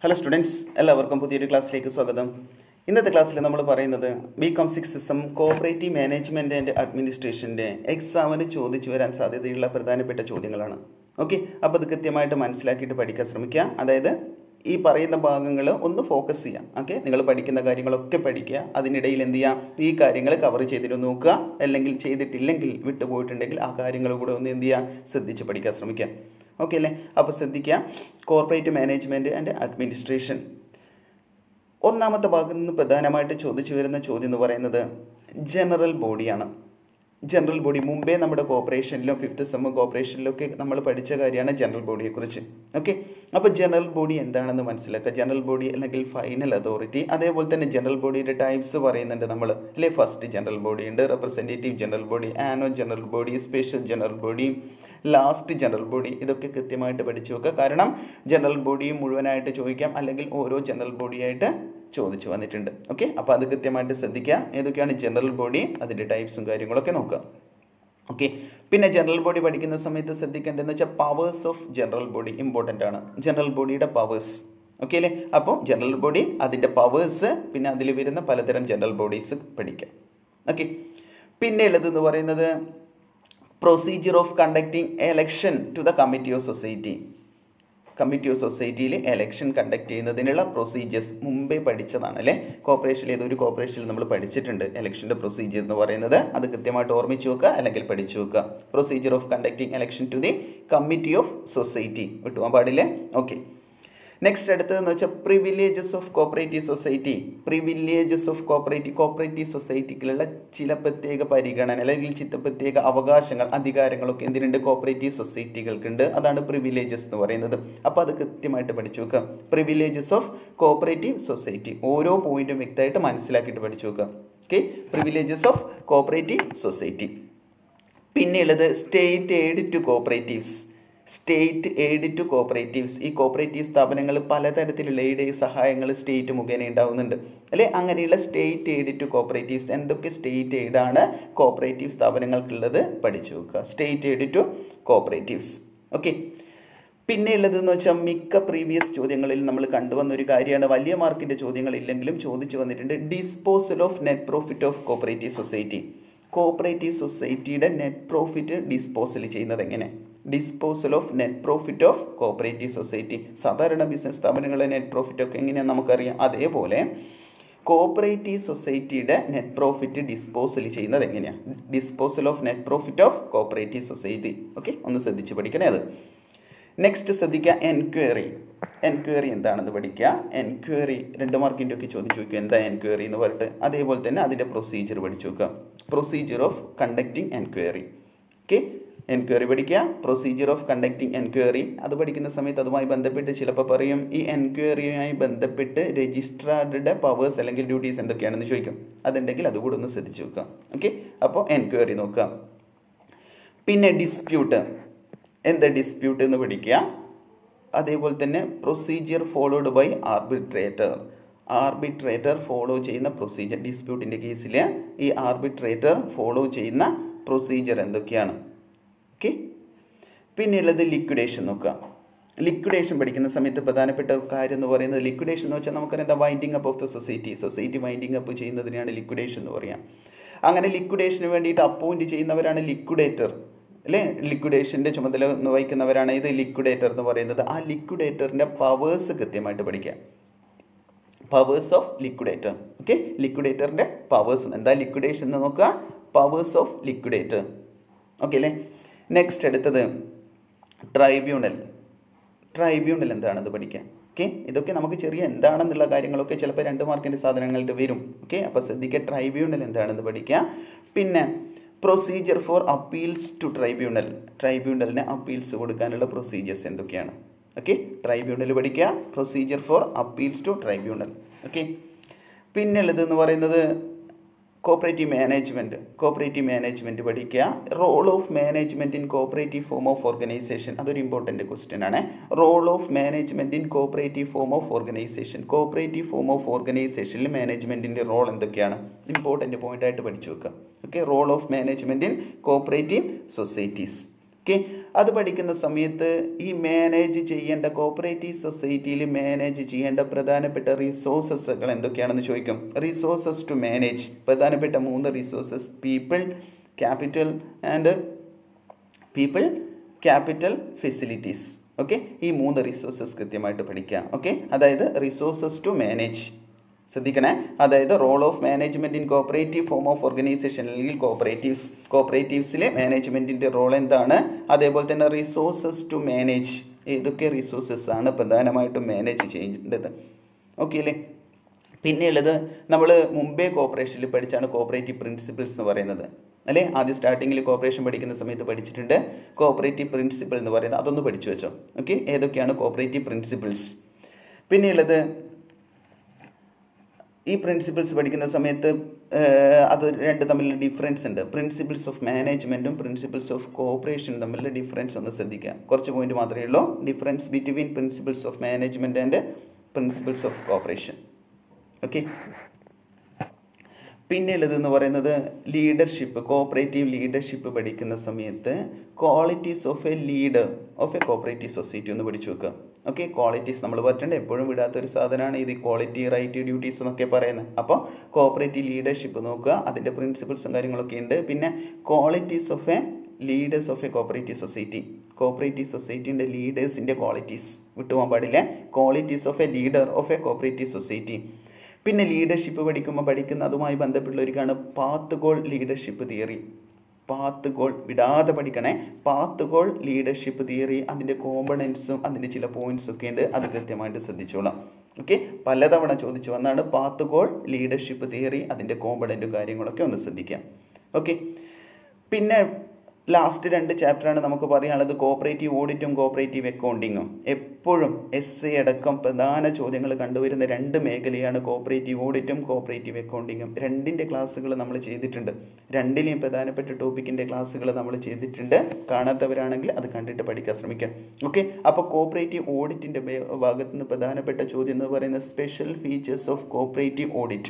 hello students എല്ലാവർക്കും പുതിയൊരു ക്ലാസ്സിലേക്ക് സ്വാഗതം ഇന്നത്തെ ക്ലാസ്സിൽ നമ്മൾ പറയുന്നത് B Com six system cooperative management and അഡ്മിനിസ്ട്രേഷൻ്റെ എക്സാമിന് ചോദിച്ചു വരാൻ സാധ്യതയുള്ള പ്രധാനപ്പെട്ട ചോദ്യങ്ങളാണ് ഓക്കെ അപ്പോൾ അത് കൃത്യമായിട്ട് മനസ്സിലാക്കിയിട്ട് പഠിക്കാൻ ശ്രമിക്കുക അതായത് ഈ പറയുന്ന ഭാഗങ്ങൾ ഒന്ന് ഫോക്കസ് ചെയ്യാം ഓക്കെ നിങ്ങൾ പഠിക്കുന്ന കാര്യങ്ങളൊക്കെ പഠിക്കുക അതിനിടയിൽ എന്ത് ചെയ്യുക ഈ കാര്യങ്ങൾ കവർ ചെയ്തിട്ട് നോക്കുക അല്ലെങ്കിൽ ചെയ്തിട്ടില്ലെങ്കിൽ വിട്ടുപോയിട്ടുണ്ടെങ്കിൽ ആ കാര്യങ്ങൾ കൂടെ ഒന്ന് എന്ത് ചെയ്യുക ശ്രദ്ധിച്ച് പഠിക്കാൻ ശ്രമിക്കുക ഓക്കെ അല്ലേ അപ്പോൾ ശ്രദ്ധിക്കുക കോർപ്പറേറ്റ് മാനേജ്മെൻറ്റ് ആൻഡ് അഡ്മിനിസ്ട്രേഷൻ ഒന്നാമത്തെ ഭാഗത്ത് നിന്ന് പ്രധാനമായിട്ട് ചോദിച്ചു വരുന്ന ചോദ്യം എന്ന് പറയുന്നത് ജനറൽ ബോഡിയാണ് ജനറൽ ബോഡി മുമ്പേ നമ്മുടെ കോർപ്പറേഷനിലും ഫിഫ്ത്ത് സെമ്മ് കോർപ്പറേഷനിലൊക്കെ നമ്മൾ പഠിച്ച കാര്യമാണ് ജനറൽ ബോഡിയെക്കുറിച്ച് ഓക്കെ അപ്പോൾ ജനറൽ ബോഡി എന്താണെന്ന് മനസ്സിലാക്കുക ജനറൽ ബോഡി അല്ലെങ്കിൽ ഫൈനൽ അതോറിറ്റി അതേപോലെ തന്നെ ജനറൽ ബോഡിയുടെ ടൈപ്സ് പറയുന്നുണ്ട് നമ്മൾ അല്ലേ ഫസ്റ്റ് ജനറൽ ബോഡി ഉണ്ട് റെപ്രസെൻറ്റേറ്റീവ് ജനറൽ ബോഡി ആനോ general body special general body last general body ഇതൊക്കെ കൃത്യമായിട്ട് പഠിച്ചു വെക്കുക കാരണം ജനറൽ ബോഡി മുഴുവനായിട്ട് ചോദിക്കാം അല്ലെങ്കിൽ ഓരോ ജനറൽ ബോഡിയായിട്ട് ചോദിച്ചു വന്നിട്ടുണ്ട് ഓക്കെ അപ്പോൾ അത് കൃത്യമായിട്ട് ശ്രദ്ധിക്കുക ഏതൊക്കെയാണ് ജനറൽ ബോഡി അതിൻ്റെ ടൈപ്സും കാര്യങ്ങളൊക്കെ നോക്കുക ഓക്കെ പിന്നെ ജനറൽ ബോഡി പഠിക്കുന്ന സമയത്ത് ശ്രദ്ധിക്കേണ്ടതെന്ന് വെച്ചാൽ powers of general body important ആണ് ജനറൽ ബോഡിയുടെ പവേഴ്സ് ഓക്കെ അല്ലേ അപ്പോൾ ജനറൽ ബോഡി അതിൻ്റെ പവേഴ്സ് പിന്നെ അതിൽ വരുന്ന പലതരം ജനറൽ ബോഡീസ് പഠിക്കാം ഓക്കെ പിന്നെ ഉള്ളതെന്ന് പറയുന്നത് procedure of conducting election to the committee of society committee of സൊസൈറ്റിയിൽ എലക്ഷൻ കണ്ടക്ട് ചെയ്യുന്നതിനുള്ള പ്രൊസീജിയേഴ്സ് മുമ്പേ പഠിച്ചതാണ് അല്ലേ കോർപ്പറേഷനിൽ ഏതൊരു കോർപ്പറേഷനിൽ നമ്മൾ പഠിച്ചിട്ടുണ്ട് എലക്ഷൻ്റെ പ്രൊസീജിയർ എന്ന് പറയുന്നത് അത് കൃത്യമായിട്ട് ഓർമ്മിച്ച് വെക്കുക അല്ലെങ്കിൽ പഠിച്ചു വെക്കുക procedure of conducting election to the committee of society വിട്ടുപോകാൻ പാടില്ലേ ഓക്കെ നെക്സ്റ്റ് അടുത്തതെന്ന് വെച്ചാൽ privileges of cooperative society privileges of cooperative cooperative സൊസൈറ്റിക്കുള്ള ചില പ്രത്യേക പരിഗണന അല്ലെങ്കിൽ ചില പ്രത്യേക അവകാശങ്ങൾ അധികാരങ്ങളൊക്കെ എന്തിനുണ്ട് കോപ്പറേറ്റീവ് സൊസൈറ്റികൾക്കുണ്ട് അതാണ് പ്രിവിലേജസ് എന്ന് പറയുന്നത് അപ്പോൾ അത് കൃത്യമായിട്ട് പഠിച്ചു വെക്കുക പ്രിവിലേജസ് ഓഫ് കോപ്പറേറ്റീവ് സൊസൈറ്റി ഓരോ പോയിന്റും വ്യക്തമായിട്ട് മനസ്സിലാക്കിയിട്ട് പഠിച്ചു വെക്കുക okay privileges of cooperative society പിന്നെയുള്ളത് state aid to cooperatives state aid to cooperatives ഈ കോപ്പറേറ്റീവ് സ്ഥാപനങ്ങൾ പലതരത്തിലുള്ള എയ്ഡ് സഹായങ്ങൾ സ്റ്റേറ്റ് മുഖേന ഉണ്ടാവുന്നുണ്ട് അല്ലേ അങ്ങനെയുള്ള സ്റ്റേറ്റ് എയ്ഡ് ടു കോപ്പറേറ്റീവ്സ് എന്തൊക്കെ സ്റ്റേറ്റ് എയ്ഡ് ആണ് കോപ്പറേറ്റീവ് സ്ഥാപനങ്ങൾക്കുള്ളത് പഠിച്ചു നോക്കുക state aid to cooperatives okay പിന്നെ ഉള്ളതെന്ന് വെച്ചാൽ മിക്ക പ്രീവിയസ് ചോദ്യങ്ങളിൽ നമ്മൾ കണ്ടുവന്ന ഒരു കാര്യമാണ് വലിയ മാർക്കിൻ്റെ ചോദ്യങ്ങൾ ഇല്ലെങ്കിലും ചോദിച്ചു വന്നിട്ടുണ്ട് disposal of net profit of cooperative society cooperative സൊസൈറ്റിയുടെ നെറ്റ് പ്രോഫിറ്റ് ഡിസ്പോസൽ ചെയ്യുന്നത് എങ്ങനെ disposal of net profit of cooperative society സാധാരണ ബിസിനസ് സ്ഥാപനങ്ങളുടെ നെറ്റ് പ്രോഫിറ്റ് ഒക്കെ എങ്ങനെയാണെന്ന് നമുക്കറിയാം അതേപോലെ കോപ്പറേറ്റീവ് സൊസൈറ്റിയുടെ നെറ്റ് പ്രോഫിറ്റ് ഡിസ്പോസൽ ചെയ്യുന്നത് എങ്ങനെയാണ് disposal of net profit of cooperative society okay ഒന്ന് ശ്രദ്ധിച്ച് പഠിക്കണേ അത് നെക്സ്റ്റ് ശ്രദ്ധിക്കുക എൻക്വയറി എൻക്വയറി എന്താണെന്ന് പഠിക്കുക എൻക്വയറി രണ്ട് മാർക്കിൻ്റെ ഒക്കെ ചോദിച്ചു നോക്കുക എന്താ എൻക്വയറി എന്ന് പറഞ്ഞിട്ട് അതേപോലെ തന്നെ അതിൻ്റെ പ്രൊസീജിയർ പഠിച്ചു നോക്കുക procedure of conducting enquiry okay enquiry പഠിക്കുക പ്രൊസീജിയർ ഓഫ് കണ്ടക്ടിങ് എൻക്വയറി അത് പഠിക്കുന്ന സമയത്ത് അതുമായി ബന്ധപ്പെട്ട് ചിലപ്പോൾ പറയും ഈ എൻക്വയറിയുമായി ബന്ധപ്പെട്ട് രജിസ്ട്രാറുടെ പവേഴ്സ് അല്ലെങ്കിൽ ഡ്യൂട്ടീസ് എന്തൊക്കെയാണെന്ന് ചോദിക്കും അതുണ്ടെങ്കിൽ അതുകൂടെ ഒന്ന് ശ്രദ്ധിച്ചു നോക്കുക ഓക്കെ അപ്പോൾ എൻക്വയറി നോക്കുക പിന്നെ ഡിസ്പ്യൂട്ട് എന്താ ഡിസ്പ്യൂട്ട് എന്ന് പഠിക്കുക അതേപോലെ തന്നെ procedure followed by arbitrator arbitrator follow ചെയ്യുന്ന പ്രൊസീജിയർ ഡിസ്പ്യൂട്ടിൻ്റെ കേസിൽ ഈ ആർബിട്രേറ്റർ ഫോളോ ചെയ്യുന്ന പ്രൊസീജിയർ എന്തൊക്കെയാണ് ഓക്കെ പിന്നെയുള്ളത് ലിക്വിഡേഷൻ നോക്കുക ലിക്വിഡേഷൻ പഠിക്കുന്ന സമയത്ത് പ്രധാനപ്പെട്ട കാര്യം എന്ന് പറയുന്നത് ലിക്വിഡേഷൻ എന്ന് വെച്ചാൽ നമുക്കറിയാം എന്താ winding up of the society society winding up ചെയ്യുന്നതിനാണ് ലിക്വിഡേഷൻ എന്ന് പറയാം അങ്ങനെ ലിക്വിഡേഷന് വേണ്ടിയിട്ട് അപ്പോയിൻറ്റ് ചെയ്യുന്നവരാണ് ലിക്വിഡേറ്റർ അല്ലേ ലിക്വിഡേഷൻ്റെ ചുമതല വഹിക്കുന്നവരാണ് ഇത് ലിക്വിഡേറ്റർ എന്ന് പറയുന്നത് ആ ലിക്വിഡേറ്ററിൻ്റെ പവേഴ്സ് കൃത്യമായിട്ട് പഠിക്കുക പവേഴ്സ് ഓഫ് ലിക്വിഡേറ്റർ ഓക്കെ ലിക്വിഡേറ്ററിൻ്റെ പവേഴ്സ് എന്താ ലിക്വിഡേഷൻ എന്ന് നോക്കുക പവേഴ്സ് ഓഫ് ലിക്വിഡേറ്റർ ഓക്കെ അല്ലേ നെക്സ്റ്റ് അടുത്തത് ട്രൈബ്യൂണൽ ട്രൈബ്യൂണൽ എന്താണെന്ന് പഠിക്കാം ഓക്കെ ഇതൊക്കെ നമുക്ക് ചെറിയ എന്താണെന്നുള്ള കാര്യങ്ങളൊക്കെ ചിലപ്പോൾ രണ്ട് മാർക്കിൻ്റെ സാധനങ്ങളുടെ വരും ഓക്കെ അപ്പോൾ ശ്രദ്ധിക്കുക ട്രൈബ്യൂണൽ എന്താണെന്ന് പഠിക്കുക പിന്നെ procedure for appeals to tribunal ട്രൈബ്യൂണലിന് അപ്പീൽസ് കൊടുക്കാനുള്ള പ്രൊസീജിയേഴ്സ് എന്തൊക്കെയാണ് ഓക്കെ ട്രൈബ്യൂണൽ പഠിക്കുക procedure for appeals to tribunal okay പിന്നെ ഉള്ളതെന്ന് പറയുന്നത് കോപ്പറേറ്റീവ് മാനേജ്മെൻറ്റ് കോപ്പറേറ്റീവ് മാനേജ്മെൻറ്റ് പഠിക്കുക role of management in cooperative form of organisation അതൊരു ഇമ്പോർട്ടൻറ്റ് ക്വസ്റ്റ്യൻ ആണ് role of management in cooperative form of organisation cooperative form of ഓർഗനൈസേഷനിൽ മാനേജ്മെൻറ്റിൻ്റെ role എന്തൊക്കെയാണ് important point ആയിട്ട് പഠിച്ചു വെക്കുക okay role of management in cooperative societies okay അത് പഠിക്കുന്ന സമയത്ത് ഈ മാനേജ് ചെയ്യേണ്ട കോപ്പറേറ്റീവ് സൊസൈറ്റിയിൽ മാനേജ് ചെയ്യേണ്ട പ്രധാനപ്പെട്ട റിസോഴ്സസുകൾ എന്തൊക്കെയാണെന്ന് ചോദിക്കും റിസോഴ്സസ് ടു മാനേജ് പ്രധാനപ്പെട്ട മൂന്ന് resources people capital and people capital facilities okay ഈ മൂന്ന് റിസോഴ്സസ് കൃത്യമായിട്ട് പഠിക്കുക ഓക്കെ അതായത് റിസോഴ്സസ് ടു മാനേജ് ശ്രദ്ധിക്കണേ അതായത് role of management in cooperative form of organisation അല്ലെങ്കിൽ കോപ്പറേറ്റീവ്സ് കോപ്പറേറ്റീവ്സിലെ മാനേജ്മെന്റിന്റെ റോൾ എന്താണ് അതേപോലെ തന്നെ റിസോഴ്സസ് ടു മാനേജ് ഏതൊക്കെ റിസോഴ്സസ് ആണ് പ്രധാനമായിട്ടും മാനേജ് ചെയ്യേണ്ടത് ഓക്കെ അല്ലേ പിന്നെയുള്ളത് നമ്മൾ മുമ്പേ കോപ്പറേഷനിൽ പഠിച്ചാണ് കോപ്പറേറ്റീവ് പ്രിൻസിപ്പിൾസ് എന്ന് പറയുന്നത് അല്ലേ ആദ്യം സ്റ്റാർട്ടിങ്ങിൽ കോപ്പറേഷൻ പഠിക്കുന്ന സമയത്ത് പഠിച്ചിട്ടുണ്ട് കോപ്പറേറ്റീവ് പ്രിൻസിപ്പിൾ എന്ന് പറയുന്നത് അതൊന്ന് പഠിച്ചു വെച്ചോ ഓക്കെ ഏതൊക്കെയാണ് കോപ്പറേറ്റീവ് പ്രിൻസിപ്പിൾസ് പിന്നെയുള്ളത് ഈ പ്രിൻസിപ്പിൾസ് പഠിക്കുന്ന സമയത്ത് അത് രണ്ട് തമ്മിലുള്ള ഡിഫറൻസ് ഉണ്ട് പ്രിൻസിപ്പിൾസ് ഓഫ് മാനേജ്മെൻറ്റും പ്രിൻസിപ്പിൾസ് ഓഫ് കോപ്പറേഷനും തമ്മിലുള്ള ഡിഫറൻസ് ഒന്ന് ശ്രദ്ധിക്കുക കുറച്ച് പോയിന്റ് മാത്രമേ ഉള്ളൂ difference between principles of management and principles of cooperation okay പിന്നെ ഉള്ളതെന്ന് പറയുന്നത് ലീഡർഷിപ്പ് കോപ്പറേറ്റീവ് ലീഡർഷിപ്പ് പഠിക്കുന്ന സമയത്ത് qualities of a leader of a cooperative society ഒന്ന് പഠിച്ചു വെക്കുക ഓക്കെ ക്വാളിറ്റീസ് നമ്മൾ പറഞ്ഞിട്ടുണ്ട് എപ്പോഴും വിടാത്ത ഒരു സാധനമാണ് ഇത് ക്വാളിറ്റി റൈറ്റ് ഡ്യൂട്ടീസ് എന്നൊക്കെ പറയുന്നത് അപ്പോൾ കോപ്പറേറ്റീവ് ലീഡർഷിപ്പ് നോക്കുക അതിൻ്റെ പ്രിൻസിപ്പിൾസും കാര്യങ്ങളൊക്കെ ഉണ്ട് പിന്നെ qualities of a leaders of a cooperative society cooperative സൊസൈറ്റിൻ്റെ ലീഡേഴ്സിൻ്റെ ക്വാളിറ്റീസ് വിട്ടുപോകാൻ പാടില്ല qualities of a leader of a cooperative society പിന്നെ ലീഡർഷിപ്പ് പഠിക്കുമ്പോൾ പഠിക്കുന്ന അതുമായി ബന്ധപ്പെട്ടുള്ളവർക്കാണ് path goal leadership theory path goal വിടാതെ പഠിക്കണേ പാത്ത് ഗോൾ ലീഡർഷിപ്പ് തിയറി അതിൻ്റെ കോമ്പണൻസും അതിൻ്റെ ചില പോയിന്റ്സ് ഒക്കെ ഉണ്ട് അത് കൃത്യമായിട്ട് ശ്രദ്ധിച്ചോളാം ഓക്കെ പലതവണ ചോദിച്ചു വന്നാണ് പാത്ത് ഗോൾ ലീഡർഷിപ്പ് തിയറി അതിൻ്റെ കോമ്പണൻറ്റും കാര്യങ്ങളൊക്കെ ഒന്ന് ശ്രദ്ധിക്കാം ഓക്കെ പിന്നെ ലാസ്റ്റ് രണ്ട് ചാപ്റ്ററാണ് നമുക്ക് പറയാനുള്ളത് കോപ്പറേറ്റീവ് ഓഡിറ്റും കോപ്പറേറ്റീവ് അക്കൗണ്ടിങ്ങും എപ്പോഴും എസ് എ അടക്കം പ്രധാന ചോദ്യങ്ങൾ കണ്ടുവരുന്ന രണ്ട് മേഖലയാണ് കോപ്പറേറ്റീവ് ഓഡിറ്റും കോപ്പറേറ്റീവ് അക്കൗണ്ടിങ്ങും രണ്ടിൻ്റെ ക്ലാസ്സുകൾ നമ്മൾ ചെയ്തിട്ടുണ്ട് രണ്ടിലെയും പ്രധാനപ്പെട്ട ടോപ്പിക്കിൻ്റെ ക്ലാസ്സുകൾ നമ്മൾ ചെയ്തിട്ടുണ്ട് കാണാത്തവരാണെങ്കിൽ അത് കണ്ടിട്ട് പഠിക്കാൻ ശ്രമിക്കാം ഓക്കെ അപ്പോൾ കോപ്പറേറ്റീവ് ഓഡിറ്റിൻ്റെ ഭാഗത്ത് നിന്ന് പ്രധാനപ്പെട്ട ചോദ്യം എന്ന് പറയുന്നത് special features of cooperative audit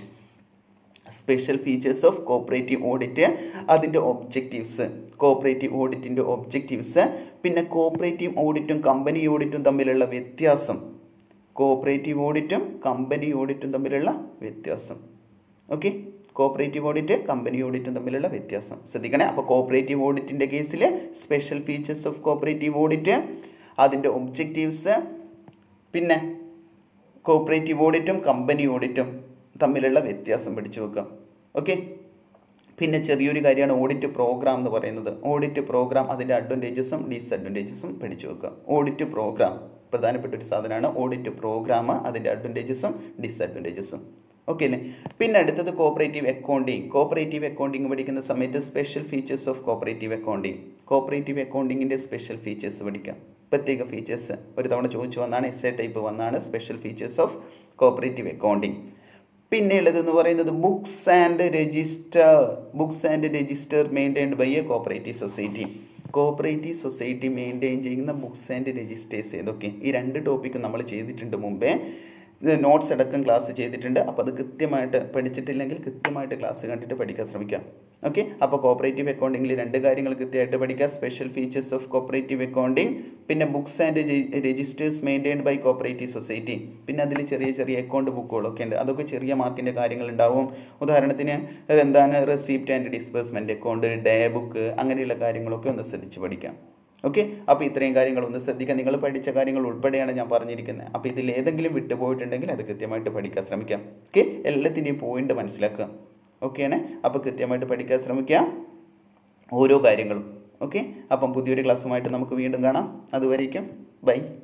special features of cooperative audit അതിൻ്റെ ഒബ്ജക്റ്റീവ്സ് കോപ്പറേറ്റീവ് ഓഡിറ്റിൻ്റെ ഒബ്ജക്റ്റീവ്സ് പിന്നെ കോപ്പറേറ്റീവ് ഓഡിറ്റും കമ്പനി ഓഡിറ്റും തമ്മിലുള്ള വ്യത്യാസം കോപ്പറേറ്റീവ് ഓഡിറ്റും കമ്പനി ഓഡിറ്റും തമ്മിലുള്ള വ്യത്യാസം ഓക്കെ കോപ്പറേറ്റീവ് ഓഡിറ്റ് കമ്പനി ഓഡിറ്റും തമ്മിലുള്ള വ്യത്യാസം ശ്രദ്ധിക്കണേ അപ്പോൾ കോപ്പറേറ്റീവ് ഓഡിറ്റിൻ്റെ കേസിൽ special features of cooperative audit അതിൻ്റെ ഒബ്ജക്റ്റീവ്സ് പിന്നെ കോപ്പറേറ്റീവ് ഓഡിറ്റും കമ്പനി ഓഡിറ്റും തമ്മിലുള്ള വ്യത്യാസം പഠിച്ചു വെക്കാം ഓക്കെ പിന്നെ ചെറിയൊരു കാര്യമാണ് ഓഡിറ്റ് പ്രോഗ്രാം എന്ന് പറയുന്നത് ഓഡിറ്റ് പ്രോഗ്രാം അതിൻ്റെ അഡ്വാൻറ്റേജസും ഡിസഡ്വാൻറ്റേജസും പഠിച്ചു വെക്കുക ഓഡിറ്റ് പ്രോഗ്രാം പ്രധാനപ്പെട്ട ഒരു സാധനമാണ് ഓഡിറ്റ് പ്രോഗ്രാം അതിൻ്റെ അഡ്വാൻറ്റേജസും ഡിസഡ്വാൻറ്റേജസും ഓക്കെ അല്ലേ പിന്നെ അടുത്തത് കോപ്പറേറ്റീവ് അക്കൗണ്ടിങ് കോപ്പറേറ്റീവ് അക്കൗണ്ടിങ് പഠിക്കുന്ന സമയത്ത് special features of cooperative accounting cooperative അക്കൗണ്ടിങ്ങിൻ്റെ സ്പെഷ്യൽ ഫീച്ചേഴ്സ് പഠിക്കാം പ്രത്യേക ഫീച്ചേഴ്സ് ഒരു തവണ ചോദിച്ചു വന്നാണ് എസ് എ ടൈപ്പ് വന്നാണ് special features of cooperative accounting പിന്നെ ഉള്ളതെന്ന് പറയുന്നത് books and register books and register maintained by a cooperative society cooperative society maintain ചെയ്യുന്ന ബുക്സ് ആൻഡ് രജിസ്റ്റേഴ്സ് ഏതൊക്കെ ഈ രണ്ട് ടോപ്പിക്കും നമ്മൾ ചെയ്തിട്ടുണ്ട് മുമ്പേ നോട്ട്സ് അടക്കം ക്ലാസ് ചെയ്തിട്ടുണ്ട് അപ്പോൾ അത് കൃത്യമായിട്ട് പഠിച്ചിട്ടില്ലെങ്കിൽ കൃത്യമായിട്ട് ക്ലാസ് കണ്ടിട്ട് പഠിക്കാൻ ശ്രമിക്കാം ഓക്കെ അപ്പോൾ കോപ്പറേറ്റീവ് അക്കൗണ്ടിങ്ങിൽ രണ്ട് കാര്യങ്ങൾ കൃത്യമായിട്ട് പഠിക്കുക special features of cooperative accounting പിന്നെ books and registers maintained by cooperative society പിന്നെ അതിൽ ചെറിയ ചെറിയ അക്കൗണ്ട് ബുക്കുകളൊക്കെ ഉണ്ട് അതൊക്കെ ചെറിയ മാർക്കിൻ്റെ കാര്യങ്ങൾ ഉണ്ടാവും ഉദാഹരണത്തിന് എന്താണ് receipt and disbursement account day book അങ്ങനെയുള്ള കാര്യങ്ങളൊക്കെ ഒന്ന് ശ്രദ്ധിച്ച് പഠിക്കാം ഓക്കെ അപ്പോൾ ഇത്രയും കാര്യങ്ങൾ ഒന്ന് ശ്രദ്ധിക്കുക നിങ്ങൾ പഠിച്ച കാര്യങ്ങൾ ഉൾപ്പെടെയാണ് ഞാൻ പറഞ്ഞിരിക്കുന്നത് അപ്പോൾ ഇതിൽ ഏതെങ്കിലും വിട്ടുപോയിട്ടുണ്ടെങ്കിൽ അത് കൃത്യമായിട്ട് പഠിക്കാൻ ശ്രമിക്കാം ഓക്കെ എല്ലാത്തിൻ്റെയും പോയിന്റ് മനസ്സിലാക്കുക ഓക്കെയാണ് അപ്പോൾ കൃത്യമായിട്ട് പഠിക്കാൻ ശ്രമിക്കുക ഓരോ കാര്യങ്ങളും ഓക്കെ അപ്പം പുതിയൊരു ക്ലാസ്സുമായിട്ട് നമുക്ക് വീണ്ടും കാണാം അതുവരേക്കും ബൈ